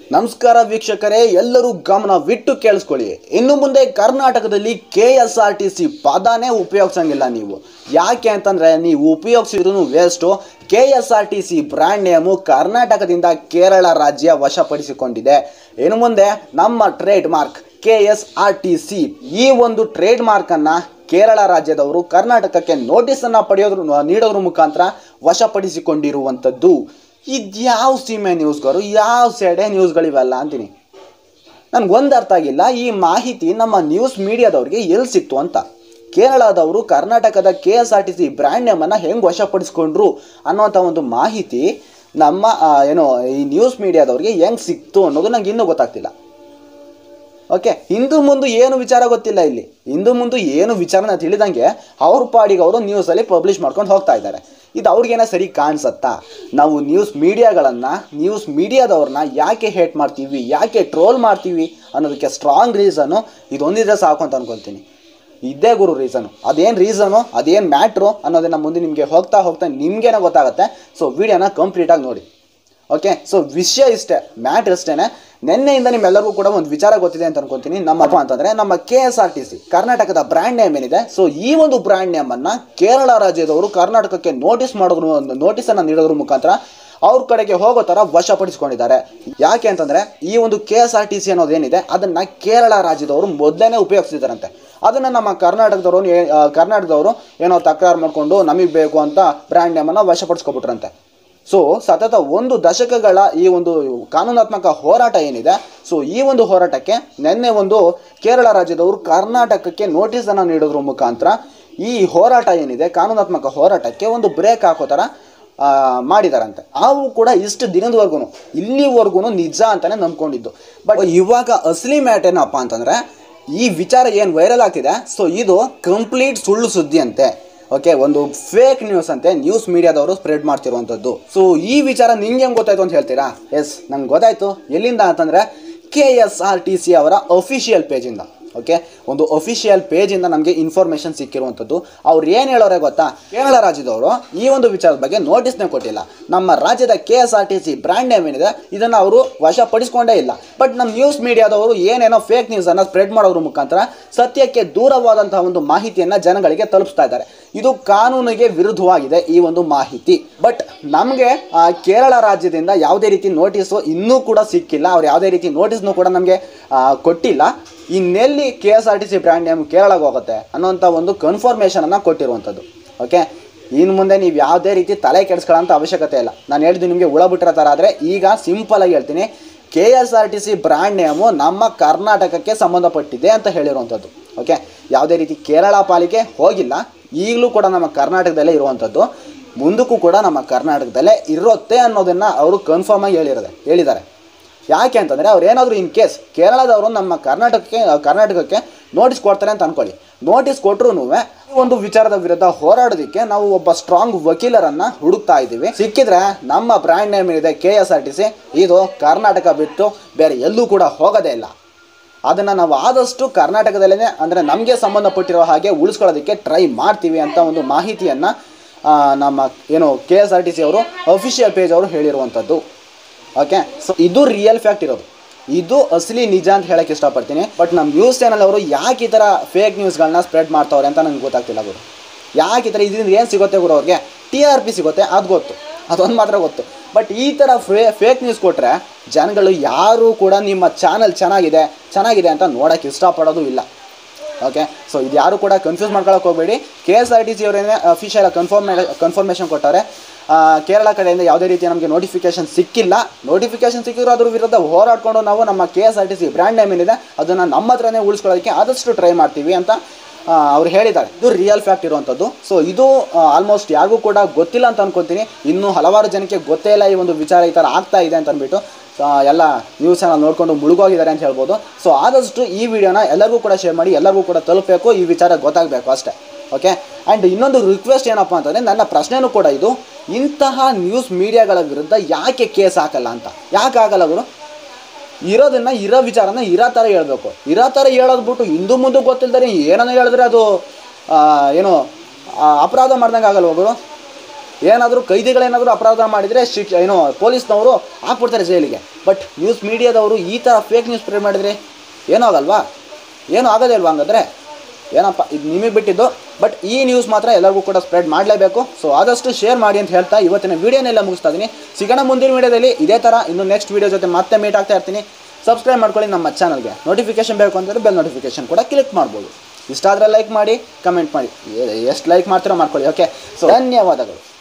ನಮಸ್ಕಾರ ವೀಕ್ಷಕರೇ ಎಲ್ಲರೂ ಗಮನವಿಟ್ಟು ಕೇಳಿಸ್ಕೊಳ್ಳಿ ಇನ್ನು ಮುಂದೆ ಕರ್ನಾಟಕದಲ್ಲಿ K S R T C ಪದಾನೇ ಉಪಯೋಗಿಸಂಗಿಲ್ಲ ನೀವು ಯಾಕೆ ಅಂತಂದರೆ ನೀವು ಉಪಯೋಗಿಸಿದ್ರು waste K S R T C brand name ಕರ್ನಾಟಕದಿಂದ ಕೇರಳ ರಾಜ್ಯ ವಶಪಡಿಸಿಕೊಂಡಿದೆ ಇನ್ನು ಮುಂದೆ ನಮ್ಮ trade mark K S R T C ಈ ಒಂದು ಟ್ರೇಡ್ ಮಾರ್ಕನ್ನು ಕೇರಳ ರಾಜ್ಯದವರು ಕರ್ನಾಟಕಕ್ಕೆ ನೋಟಿಸನ್ನು ಪಡೆಯೋದ್ರ ನೀಡೋದ್ರ ಮುಖಾಂತರ ವಶಪಡಿಸಿಕೊಂಡಿರುವಂಥದ್ದು ಇದ್ಯಾವ ಸೀಮೆ ನ್ಯೂಸ್ಗಳು ಯಾವ ಸೆಡೆ ನ್ಯೂಸ್ಗಳಿವೆಲ್ಲ ಅಂತೀನಿ ನನಗೊಂದು ಅರ್ಥ ಆಗಿಲ್ಲ ಈ ಮಾಹಿತಿ ನಮ್ಮ ನ್ಯೂಸ್ ಮೀಡಿಯಾದವ್ರಿಗೆ ಎಲ್ಲಿ ಸಿಕ್ತು ಅಂತ ಕೇರಳದವರು ಕರ್ನಾಟಕದ K S R T C brand ನೇಮನ್ನು ಹೆಂಗೆ ವಶಪಡಿಸ್ಕೊಂಡ್ರು ಅನ್ನೋಂಥ ಒಂದು ಮಾಹಿತಿ ನಮ್ಮ ಆ, ಏನೋ ಈ ನ್ಯೂಸ್ ಮೀಡಿಯಾದವ್ರಿಗೆ ಹೆಂಗೆ ಸಿಕ್ತು ಅನ್ನೋದು ನಂಗೆ ಇನ್ನೂ ಗೊತ್ತಾಗ್ತಿಲ್ಲ ಓಕೆ ಹಿಂದು ಮುಂದು ಏನು ವಿಚಾರ ಗೊತ್ತಿಲ್ಲ ಇಲ್ಲಿ ಹಿಂದು ಮುಂದು ಏನು ವಿಚಾರನ ತಿಳಿದಂಗೆ ಅವ್ರ ಪಾಡಿಗೆ ಅವರು ನ್ಯೂಸಲ್ಲಿ ಪಬ್ಲಿಷ್ ಮಾಡ್ಕೊಂಡು ಹೋಗ್ತಾ ಇದ್ದಾರೆ ಇದು ಅವ್ರಿಗೇನ ಸರಿ ಕಾಣಿಸತ್ತಾ ನಾವು ನ್ಯೂಸ್ ಮೀಡಿಯಾಗಳನ್ನು ನ್ಯೂಸ್ ಮೀಡಿಯಾದವ್ರನ್ನ ಯಾಕೆ ಹೇಟ್ ಮಾಡ್ತೀವಿ ಯಾಕೆ ಟ್ರೋಲ್ ಮಾಡ್ತೀವಿ ಅನ್ನೋದಕ್ಕೆ ಸ್ಟ್ರಾಂಗ್ ರೀಸನು ಇದೊಂದಿದ್ರೆ ಸಾಕು ಅಂತ ಅನ್ಕೊತೀನಿ ಇದೇ ಗುರು ರೀಸನು ಅದೇನು ರೀಸನು ಅದೇನು ಮ್ಯಾಟ್ರು ಅನ್ನೋದನ್ನ ಮುಂದೆ ನಿಮಗೆ ಹೋಗ್ತಾ ಹೋಗ್ತಾ ನಿಮಗೇನೆ ಗೊತ್ತಾಗುತ್ತೆ ಸೊ ವಿಡಿಯೋನ ಕಂಪ್ಲೀಟಾಗಿ ನೋಡಿ ಓಕೆ ಸೊ ವಿಷಯ ಇಷ್ಟೇ ಮ್ಯಾಟ್ರ್ ಇಷ್ಟೇ ನಿನ್ನೆಯಿಂದ ನಿಮ್ಮೆಲ್ಲರಿಗೂ ಕೂಡ ಒಂದು ವಿಚಾರ ಗೊತ್ತಿದೆ ಅಂತ ಅನ್ಕೊಂತೀನಿ ನಮ್ಮಪ್ಪ ಅಂತಂದರೆ ನಮ್ಮ K S R T C ಕರ್ನಾಟಕದ ಬ್ರ್ಯಾಂಡ್ ನೇಮ್ ಏನಿದೆ ಸೊ ಈ ಒಂದು ಬ್ರ್ಯಾಂಡ್ ನೇಮನ್ನು ಕೇರಳ ರಾಜ್ಯದವರು ಕರ್ನಾಟಕಕ್ಕೆ ನೋಟಿಸ್ ಮಾಡೋದ್ರ ಒಂದು ನೋಟಿಸನ್ನು ನೀಡೋದ್ರ ಮುಖಾಂತರ ಅವ್ರ ಕಡೆಗೆ ಹೋಗೋ ಥರ ವಶಪಡಿಸ್ಕೊಂಡಿದ್ದಾರೆ ಯಾಕೆ ಅಂತಂದರೆ ಈ ಒಂದು K S R T C ಅನ್ನೋದೇನಿದೆ ಅದನ್ನು ಕೇರಳ ರಾಜ್ಯದವರು ಮೊದಲೇ ಉಪಯೋಗಿಸಿದಾರಂತೆ ಅದನ್ನು ನಮ್ಮ ಕರ್ನಾಟಕದವರು ಏ- ಆ, ಕರ್ನಾಟಕದವರು ಏನೋ ತಕರಾರು ಮಾಡಿಕೊಂಡು ನಮಗೆ ಬೇಕು ಅಂತ ಬ್ರ್ಯಾಂಡ್ ನೇಮನ್ನು ವಶಪಡಿಸ್ಕೊಬಿಟ್ರಂತೆ ಸೊ ಸತತ ಒಂದು ದಶಕಗಳ ಈ ಒಂದು ಕಾನೂನಾತ್ಮಕ ಹೋರಾಟ ಏನಿದೆ ಸೊ ಈ ಒಂದು ಹೋರಾಟಕ್ಕೆ ನಿನ್ನೆ ಒಂದು ಕೇರಳ ರಾಜ್ಯದವರು ಕರ್ನಾಟಕಕ್ಕೆ ನೋಟಿಸನ್ನು ನೀಡೋದ್ರ ಮುಖಾಂತರ ಈ ಹೋರಾಟ ಏನಿದೆ ಕಾನೂನಾತ್ಮಕ ಹೋರಾಟಕ್ಕೆ ಒಂದು ಬ್ರೇಕ್ ಹಾಕೋ ಥರ ಆ, ಮಾಡಿದಾರಂತೆ ನಾವು ಕೂಡ ಇಷ್ಟು ದಿನದವರೆಗೂ ಇಲ್ಲಿವರೆಗೂ ನಿಜ ಅಂತಾನೆ ನಂಬ್ಕೊಂಡಿದ್ದು ಬಟ್ ಇವಾಗ ಅಸಲಿ ಮ್ಯಾಟ್ ಏನಪ್ಪ ಅಂತಂದರೆ ಈ ವಿಚಾರ ಏನು ವೈರಲ್ ಆಗ್ತಿದೆ ಸೊ ಇದು ಕಂಪ್ಲೀಟ್ ಸುಳ್ಳು ಸುದ್ದಿ ಅಂತೆ ಓಕೆ ಒಂದು ಫೇಕ್ ನ್ಯೂಸ್ ಅಂತೆ ನ್ಯೂಸ್ ಮೀಡಿಯಾದವರು ಸ್ಪ್ರೆಡ್ ಮಾಡ್ತಿರುವಂಥದ್ದು ಸೊ ಈ ವಿಚಾರ ನಿಂಗೆ ಹೆಂಗೆ ಗೊತ್ತಾಯ್ತು ಅಂತ ಹೇಳ್ತೀರಾ ಎಸ್ ನಂಗೆ ಗೊತ್ತಾಯ್ತು ಎಲ್ಲಿಂದ ಅಂತಂದರೆ K S R T C ಅವರ ಅಫಿಷಿಯಲ್ ಪೇಜಿಂದ ಓಕೆ ಒಂದು ಅಫಿಷಿಯಲ್ ಪೇಜಿಂದ ನಮಗೆ ಇನ್ಫಾರ್ಮೇಷನ್ ಸಿಕ್ಕಿರುವಂಥದ್ದು ಅವ್ರು ಏನು ಹೇಳೋರೆ ಗೊತ್ತಾ ಕೇರಳ ರಾಜ್ಯದವರು ಈ ಒಂದು ವಿಚಾರದ ಬಗ್ಗೆ ನೋಟಿಸ್ನೇ ಕೊಟ್ಟಿಲ್ಲ ನಮ್ಮ ರಾಜ್ಯದ K S R T C brand name ಏನಿದೆ ಇದನ್ನು ಅವರು ವಶಪಡಿಸ್ಕೊಂಡೇ ಇಲ್ಲ ಬಟ್ ನಮ್ಮ ನ್ಯೂಸ್ ಮೀಡಿಯಾದವರು ಏನೇನೋ ಫೇಕ್ ನ್ಯೂಸನ್ನು ಸ್ಪ್ರೆಡ್ ಮಾಡೋದ್ರ ಮುಖಾಂತರ ಸತ್ಯಕ್ಕೆ ದೂರವಾದಂತಹ ಒಂದು ಮಾಹಿತಿಯನ್ನು ಜನಗಳಿಗೆ ತಲುಪಿಸ್ತಾ ಇದ್ದಾರೆ ಇದು ಕಾನೂನಿಗೆ ವಿರುದ್ಧವಾಗಿದೆ ಈ ಒಂದು ಮಾಹಿತಿ ಬಟ್ ನಮಗೆ ಕೇರಳ ರಾಜ್ಯದಿಂದ ಯಾವುದೇ ರೀತಿ ನೋಟಿಸು ಇನ್ನೂ ಕೂಡ ಸಿಕ್ಕಿಲ್ಲ ಅವ್ರು ಯಾವುದೇ ರೀತಿ ನೋಟಿಸ್ನು ಕೂಡ ನಮಗೆ ಕೊಟ್ಟಿಲ್ಲ ಇನ್ನೆಲ್ಲಿ K S R T C brand name ಕೇರಳಕ್ಕೆ ಹೋಗುತ್ತೆ ಅನ್ನೋಂಥ ಒಂದು ಕನ್ಫರ್ಮೇಷನನ್ನು ಕೊಟ್ಟಿರುವಂಥದ್ದು ಓಕೆ ಇನ್ನು ಮುಂದೆ ನೀವು ಯಾವುದೇ ರೀತಿ ತಲೆ ಕೆಡಿಸ್ಕೊಳ್ಳೋಂಥ ಅವಶ್ಯಕತೆ ಇಲ್ಲ ನಾನು ಹೇಳಿದ್ದು ನಿಮಗೆ ಉಳ ಬಿಟ್ಟಿರೋ ಥರ ಆದರೆ ಈಗ ಸಿಂಪಲಾಗಿ ಹೇಳ್ತೀನಿ K S R T C brand name ನಮ್ಮ ಕರ್ನಾಟಕಕ್ಕೆ ಸಂಬಂಧಪಟ್ಟಿದೆ ಅಂತ ಹೇಳಿರುವಂಥದ್ದು ಓಕೆ ಯಾವುದೇ ರೀತಿ ಕೇರಳ ಪಾಲಿಕೆ ಹೋಗಿಲ್ಲ ಈಗಲೂ ಕೂಡ ನಮ್ಮ ಕರ್ನಾಟಕದಲ್ಲೇ ಇರುವಂಥದ್ದು ಮುಂದಕ್ಕೂ ಕೂಡ ನಮ್ಮ ಕರ್ನಾಟಕದಲ್ಲೇ ಇರುತ್ತೆ ಅನ್ನೋದನ್ನು ಅವರು ಕನ್ಫರ್ಮ್ ಆಗಿ ಹೇಳಿರೋದೆ ಹೇಳಿದ್ದಾರೆ ಯಾಕೆ ಅಂತಂದರೆ ಅವ್ರು ಏನಾದರೂ ಇನ್ ಕೇಸ್ ಕೇರಳದವರು ನಮ್ಮ ಕರ್ನಾಟಕಕ್ಕೆ ಕರ್ನಾಟಕಕ್ಕೆ ನೋಟಿಸ್ ಕೊಡ್ತಾರೆ ಅಂತ ಅನ್ಕೊಳ್ಳಿ ನೋಟಿಸ್ ಕೊಟ್ಟರು ಒಂದು ವಿಚಾರದ ವಿರುದ್ಧ ಹೋರಾಡೋದಕ್ಕೆ ನಾವು ಒಬ್ಬ ಸ್ಟ್ರಾಂಗ್ ವಕೀಲರನ್ನು ಹುಡುಕ್ತಾ ಇದ್ದೀವಿ ಸಿಕ್ಕಿದ್ರೆ ನಮ್ಮ ಬ್ರ್ಯಾಂಡ್ ನೇಮ್ ಏನಿದೆ K S R T C ಇದು ಕರ್ನಾಟಕ ಬಿಟ್ಟು ಬೇರೆ ಎಲ್ಲೂ ಕೂಡ ಹೋಗೋದೇ ಇಲ್ಲ ಅದನ್ನು ನಾವು ಆದಷ್ಟು ಕರ್ನಾಟಕದಲ್ಲೇ ಅಂದರೆ ನಮಗೆ ಸಂಬಂಧಪಟ್ಟಿರೋ ಹಾಗೆ ಉಳಿಸ್ಕೊಳ್ಳೋದಕ್ಕೆ ಟ್ರೈ ಮಾಡ್ತೀವಿ ಅಂತ ಒಂದು ಮಾಹಿತಿಯನ್ನು ನಮ್ಮ ಏನು K S R T C ಅವರು ಅಫಿಷಿಯಲ್ ಪೇಜ್ ಅವರು ಹೇಳಿರುವಂಥದ್ದು ಓಕೆ ಸೊ ಇದು ರಿಯಲ್ ಫ್ಯಾಕ್ಟ್ ಇರೋದು ಇದು ಅಸಲಿ ನಿಜ ಅಂತ ಹೇಳಕ್ಕೆ ಇಷ್ಟಪಡ್ತೀನಿ ಬಟ್ ನಮ್ಮ ನ್ಯೂಸ್ ಚಾನಲ್ ಅವರು ಯಾಕೆ ಈ ಥರ ಫೇಕ್ ನ್ಯೂಸ್ಗಳನ್ನ ಸ್ಪ್ರೆಡ್ ಮಾಡ್ತಾವ್ರೆ ಅಂತ ನನಗೆ ಗೊತ್ತಾಗ್ತಿಲ್ಲ ಗುರು ಯಾಕೆ ಈ ಥರ ಇದರಿಂದ ಏನು ಸಿಗುತ್ತೆ ಗುರು ಅವ್ರಿಗೆ ಟಿ ಆರ್ ಪಿ ಸಿಗುತ್ತೆ ಅದು ಗೊತ್ತು ಅದೊಂದು ಮಾತ್ರ ಗೊತ್ತು ಬಟ್ ಈ ಥರ ಫೇ ಫೇಕ್ ನ್ಯೂಸ್ ಕೊಟ್ಟರೆ ಜನಗಳು ಯಾರೂ ಕೂಡ ನಿಮ್ಮ ಚಾನಲ್ ಚೆನ್ನಾಗಿದೆ ಚೆನ್ನಾಗಿದೆ ಅಂತ ನೋಡೋಕ್ಕೆ ಇಷ್ಟಪಡೋದು ಇಲ್ಲ ಓಕೆ ಸೊ ಇದು ಯಾರು ಕೂಡ ಕನ್ಫ್ಯೂಸ್ ಮಾಡ್ಕೊಳಕ್ಕೆ ಹೋಗಬೇಡಿ K S R T C ಅವರೇನೆ ಅಫಿಷಿಯಲ್ ಕನ್ಫರ್ಮ್ ಕನ್ಫರ್ಮೇಷನ್ ಕೊಟ್ಟವ್ರೆ ಆ, ಕೇರಳ ಕಡೆಯಿಂದ ಯಾವುದೇ ರೀತಿ ನಮಗೆ ನೋಟಿಫಿಕೇಶನ್ ಸಿಕ್ಕಿಲ್ಲ ನೋಟಿಫಿಕೇಶನ್ ಸಿಕ್ಕಿದ್ರು ಅದ್ರ ವಿರುದ್ಧ ಹೋರಾಡ್ಕೊಂಡು ನಾವು ನಮ್ಮ K S R T C brand name ಏನಿದೆ ಅದನ್ನು ನಮ್ಮ ಹತ್ರನೇ ಉಳಿಸ್ಕೊಳ್ಳೋದಕ್ಕೆ ಆದಷ್ಟು ಟ್ರೈ ಮಾಡ್ತೀವಿ ಅಂತ ಆ, ಅವ್ರು ಹೇಳಿದ್ದಾರೆ ಇದು ರಿಯಲ್ ಫ್ಯಾಕ್ಟ್ ಇರುವಂಥದ್ದು ಸೊ ಇದು ಆಲ್ಮೋಸ್ಟ್ ಯಾರಿಗೂ ಕೂಡ ಗೊತ್ತಿಲ್ಲ ಅಂತ ಅನ್ಕೊತೀನಿ ಇನ್ನೂ ಹಲವಾರು ಜನಕ್ಕೆ ಗೊತ್ತೇ ಇಲ್ಲ ಈ ಒಂದು ವಿಚಾರ ಈ ಥರ ಆಗ್ತಾ ಇದೆ ಅಂತ ಅಂದ್ಬಿಟ್ಟು ಆ, ಎಲ್ಲ ನ್ಯೂಸ್ ಚಾನಲ್ ನೋಡಿಕೊಂಡು ಮುಳುಗೋಗಿದ್ದಾರೆ ಅಂತ ಹೇಳ್ಬೋದು ಸೊ ಆದಷ್ಟು ಈ ವಿಡಿಯೋನ ಎಲ್ಲರಿಗೂ ಕೂಡ ಶೇರ್ ಮಾಡಿ ಎಲ್ಲರಿಗೂ ಕೂಡ ತಲುಪಬೇಕು ಈ ವಿಚಾರ ಗೊತ್ತಾಗಬೇಕು ಅಷ್ಟೇ ಓಕೆ ಆ್ಯಂಡ್ ಇನ್ನೊಂದು ರಿಕ್ವೆಸ್ಟ್ ಏನಪ್ಪ ಅಂತಂದರೆ ನನ್ನ ಪ್ರಶ್ನೆನೂ ಕೂಡ ಇದು ಇಂತಹ ನ್ಯೂಸ್ ಮೀಡಿಯಾಗಳ ವಿರುದ್ಧ ಯಾಕೆ ಕೇಸ್ ಹಾಕಲ್ಲ ಅಂತ ಯಾಕೆ ಆಗಲ್ಲ ಅವರು ಇರೋದನ್ನ ಇರೋ ವಿಚಾರನ ಇರೋ ಥರ ಹೇಳ್ಬೇಕು ಇರೋ ಥರ ಹೇಳೋದು ಬಿಟ್ಟು ಹಿಂದೂ ಮುಂದೆ ಗೊತ್ತಿಲ್ದರೆ ಏನನ್ನ ಹೇಳಿದ್ರೆ ಅದು ಆ, ಏನು ಆ, ಅಪರಾಧ ಮಾಡ್ದಂಗೆ ಆಗಲ್ಲ ಒಬ್ಬರು ಏನಾದರೂ ಕೈದಿಗಳೇನಾದರೂ ಅಪರಾಧ ಮಾಡಿದರೆ ಶಿಕ್ಷ ಏನೋ ಪೊಲೀಸ್ನವರು ಹಾಕ್ಬಿಡ್ತಾರೆ ಜೈಲಿಗೆ ಬಟ್ ನ್ಯೂಸ್ ಮೀಡಿಯಾದವರು ಈ ಥರ ಫೇಕ್ ನ್ಯೂಸ್ ಸ್ಪ್ರೆಡ್ ಮಾಡಿದರೆ ಏನೂ ಆಗಲ್ವಾ ಏನೂ ಆಗೋದೇ ಇಲ್ವಾ ಹಂಗಾದ್ರೆ ಏನಪ್ಪ ಇದು ನಿಮಗೆ ಬಿಟ್ಟಿದ್ದು ಬಟ್ ಈ ನ್ಯೂಸ್ ಮಾತ್ರ ಎಲ್ಲರಿಗೂ ಕೂಡ ಸ್ಪ್ರೆಡ್ ಮಾಡಲೇಬೇಕು ಸೊ ಆದಷ್ಟು ಶೇರ್ ಮಾಡಿ ಅಂತ ಹೇಳ್ತಾ ಇವತ್ತಿನ ವಿಡಿಯೋನೆಲ್ಲ ಮುಗಿಸ್ತಾ ಇದ್ದೀನಿ ಸಿಗೋಣ ಮುಂದಿನ ವಿಡಿಯೋದಲ್ಲಿ ಇದೇ ಥರ ಇನ್ನು ನೆಕ್ಸ್ಟ್ ವಿಡಿಯೋ ಜೊತೆ ಮತ್ತೆ ಮೀಟ್ ಆಗ್ತಾ ಇರ್ತೀನಿ ಸಬ್ಸ್ಕ್ರೈಬ್ ಮಾಡ್ಕೊಳ್ಳಿ ನಮ್ಮ ಚಾನಲ್ಗೆ ನೋಟಿಫಿಕೇಶನ್ ಬೇಕು ಅಂತಂದರೆ ಬೆಲ್ ನೋಟಿಫಿಕೇಶನ್ ಕೂಡ ಕ್ಲಿಕ್ ಮಾಡ್ಬೋದು ಇಷ್ಟ ಆದರೆ ಲೈಕ್ ಮಾಡಿ ಕಮೆಂಟ್ ಮಾಡಿ ಎಷ್ಟು ಲೈಕ್ ಮಾಡ್ತೀರೋ ಮಾಡ್ಕೊಳ್ಳಿ ಓಕೆ ಸೊ ಧನ್ಯವಾದಗಳು